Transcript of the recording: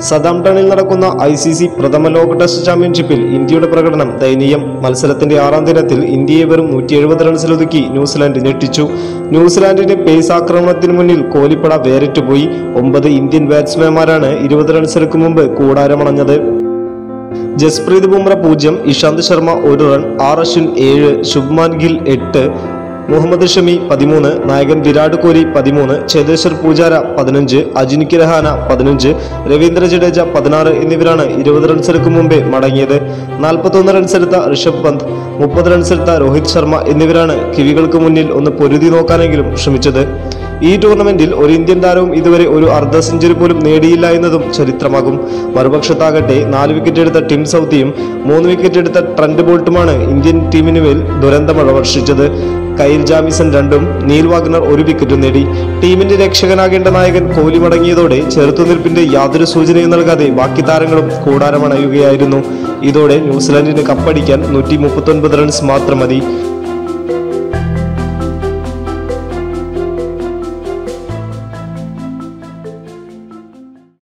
സദാംടണിൽ നടക്കുന്ന I C C പ്രഥമ ലോക ടെസ്റ്റ് ചാമ്പ്യൻഷിപ്പിൽ ഇന്ത്യയുടെ പ്രകടനം ദയനീയം മത്സരത്തിന്റെ ആറാം ദിനത്തിൽ ഇന്ത്യയെ വെറും നൂറ്റി എഴുപത് റൺസിലൊതുക്കി ന്യൂസിലാൻഡ് ഞെട്ടിച്ചു ന്യൂസിലാൻഡിന്റെ പേസ് ആക്രമണത്തിന് മുന്നിൽ കോലിപ്പട വേറിട്ടുപോയി ഒമ്പത് ഇന്ത്യൻ ബാറ്റ്സ്മാൻമാരാണ് ഇരുപത് റൺസിനു മുമ്പ് കൂടാരമണഞ്ഞത് ജസ്പ്രീത് ബുംറ പൂജ്യം ഇഷാന്ത് ശർമ്മ ഒരു റൺ ആർ അശ്വിൻ ഏഴ് ശുഭ്മാൻ ഗിൽ എട്ട് മുഹമ്മദ് ഷമി പതിമൂന്ന് നായകൻ വിരാട് കോഹ്ലി പതിമൂന്ന് ചേതേശ്വർ പൂജാര പതിനഞ്ച് അജിനിക് രഹാന പതിനഞ്ച് രവീന്ദ്ര ജഡേജ പതിനാറ് എന്നിവരാണ് ഇരുപത് റൺസെടുക്കും മുമ്പേ മടങ്ങിയത് നാൽപ്പത്തൊന്ന് റൺസെടുത്ത ഋഷഭ് പന്ത് മുപ്പത് റൺസെടുത്ത രോഹിത് ശർമ്മ എന്നിവരാണ് കിവികൾക്ക് മുന്നിൽ ഒന്ന് പൊരുതി നോക്കാനെങ്കിലും ശ്രമിച്ചത് ഈ ടൂർണമെന്റിൽ ഒരു ഇന്ത്യൻ താരവും ഇതുവരെ ഒരു അർദ്ധ സെഞ്ചുറി പോലും നേടിയില്ല എന്നതും ചരിത്രമാകും മറുപക്ഷത്താകട്ടെ നാല് വിക്കറ്റ് എടുത്ത ടിം സൗത്തിയും മൂന്ന് വിക്കറ്റ് എടുത്ത ട്രന്റ് ബോൾട്ടുമാണ് ഇന്ത്യൻ ടീമിന് മേൽ ദുരന്തമഴ വർഷിച്ചത് കൈൽ ജാമിസൺ രണ്ടും നീൽ വാഗ്നർ ഒരു വിക്കറ്റും നേടി ടീമിന്റെ രക്ഷകനാകേണ്ട നായകൻ കോഹ്ലി മടങ്ങിയതോടെ ചെറുത്തുനിൽപ്പിന്റെ യാതൊരു സൂചനയും നൽകാതെ ബാക്കി താരങ്ങളും കൂടാരമണയുകയായിരുന്നു ഇതോടെ ന്യൂസിലാൻഡിന് കപ്പടിക്കാൻ നൂറ്റി മുപ്പത്തൊൻപത് റൺസ് മാത്രം മതി